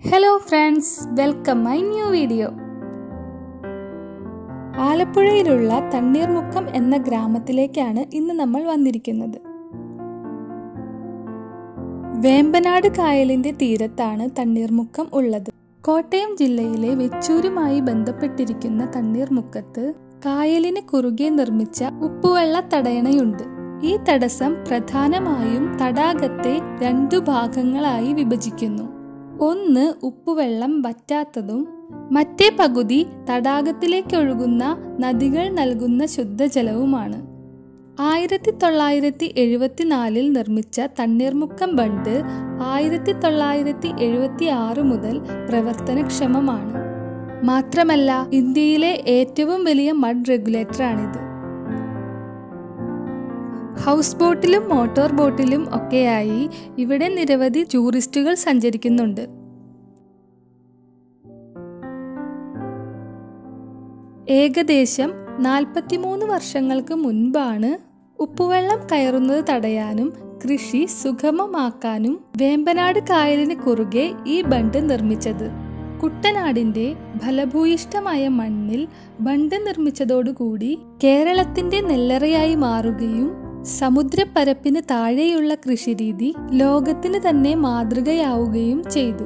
hello friends welcome my new video ആലപ്പുഴയിലുള്ള തണ്ണീർമുക്കം എന്ന ഗ്രാമത്തിലേക്കാണ് ഇന്ന് നമ്മൾ വന്നിരിക്കുന്നത് വേമ്പനാട് കായലിന്റെ തീരത്താണ് തണ്ണീർമുക്കം ഉള്ളത് കോട്ടയം ജില്ലയിലെ വെച്ചൂരുമായി ബന്ധപ്പെട്ടിരിക്കുന്ന തണ്ണീർമുക്കത്ത് കായലിന് കുറുകെ നിർമ്മിച്ച ഉപ്പുവെള്ള തടയണയുണ്ട് ഈ തടസ്സം പ്രധാനമായും തടാകത്തെ രണ്ടു ഭാഗങ്ങളായി വിഭജിക്കുന്നു ഒന്ന് ഉപ്പുവെള്ളം വറ്റാത്തതും മറ്റേ പകുതി തടാകത്തിലേക്കൊഴുകുന്ന നദികൾ നൽകുന്ന ശുദ്ധജലവുമാണ് ആയിരത്തി തൊള്ളായിരത്തി എഴുപത്തിനാലിൽ നിർമ്മിച്ച തണ്ണീർമുക്കം ബണ്ട് ആയിരത്തി തൊള്ളായിരത്തി എഴുപത്തി ആറ് മുതൽ പ്രവർത്തനക്ഷമമാണ് മാത്രമല്ല ഇന്ത്യയിലെ ഏറ്റവും വലിയ മഡ് റെഗുലേറ്ററാണിത് ഹൗസ് ബോട്ടിലും മോട്ടോർ ബോട്ടിലും ഒക്കെയായി ഇവിടെ നിരവധി ടൂറിസ്റ്റുകൾ സഞ്ചരിക്കുന്നുണ്ട് ഏകദേശം നാൽപ്പത്തിമൂന്ന് വർഷങ്ങൾക്ക് മുൻപാണ് ഉപ്പുവെള്ളം കയറുന്നത് തടയാനും കൃഷി സുഗമമാക്കാനും വേമ്പനാട് കായലിന് കുറുകെ ഈ ബണ്ട് നിർമ്മിച്ചത് കുട്ടനാടിന്റെ ഫലഭൂയിഷ്ടമായ മണ്ണിൽ ബണ്ട് നിർമ്മിച്ചതോടുകൂടി കേരളത്തിന്റെ നെല്ലറയായി മാറുകയും സമുദ്രപ്പരപ്പിന് താഴെയുള്ള കൃഷിരീതി ലോകത്തിന് തന്നെ മാതൃകയാവുകയും ചെയ്തു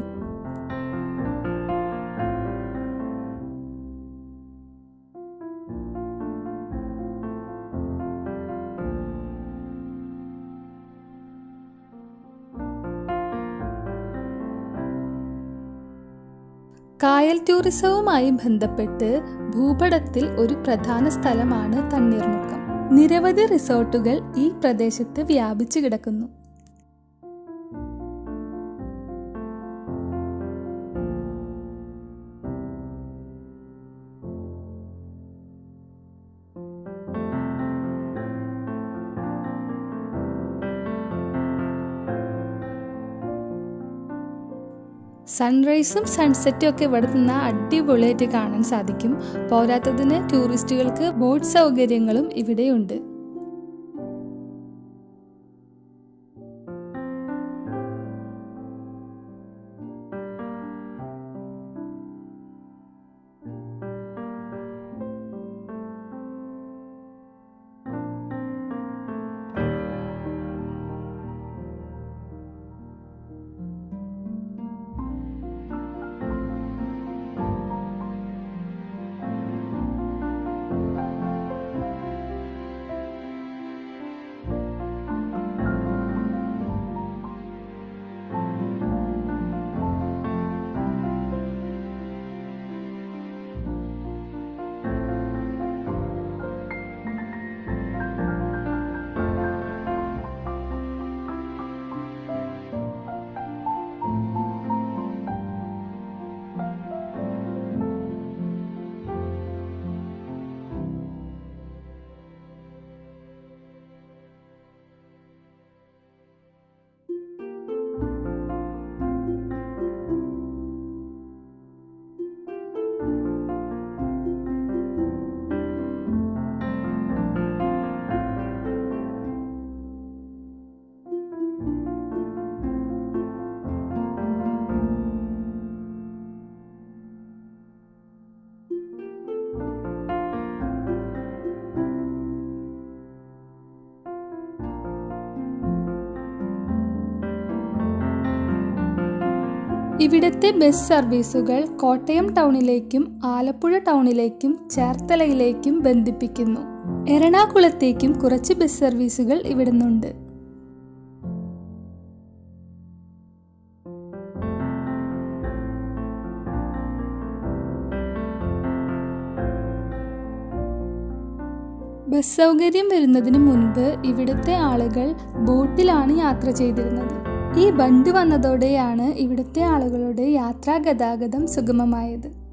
കായൽ ടൂറിസവുമായി ബന്ധപ്പെട്ട് ഭൂപടത്തിൽ ഒരു പ്രധാന സ്ഥലമാണ് തണ്ണീർമുക്കം നിരവധി റിസോർട്ടുകൾ ഈ പ്രദേശത്ത് വ്യാപിച്ചു കിടക്കുന്നു സൺറൈസും സൺസെറ്റും ഒക്കെ ഇവിടെ നിന്ന് അടിപൊളിയായിട്ട് കാണാൻ സാധിക്കും പോരാത്തതിന് ടൂറിസ്റ്റുകൾക്ക് ബോട്ട് സൗകര്യങ്ങളും ഇവിടെയുണ്ട് ഇവിടുത്തെ ബസ് സർവീസുകൾ കോട്ടയം ടൗണിലേക്കും ആലപ്പുഴ ടൗണിലേക്കും ചേർത്തലയിലേക്കും ബന്ധിപ്പിക്കുന്നു എറണാകുളത്തേക്കും കുറച്ച് ബസ് സർവീസുകൾ ഇവിടുന്നുണ്ട് ബസ് സൗകര്യം വരുന്നതിന് മുൻപ് ഇവിടുത്തെ ആളുകൾ ബോട്ടിലാണ് യാത്ര ചെയ്തിരുന്നത് ഈ ബണ്ട് വന്നതോടെയാണ് ഇവിടുത്തെ ആളുകളുടെ യാത്രാ ഗതാഗതം സുഗമമായത്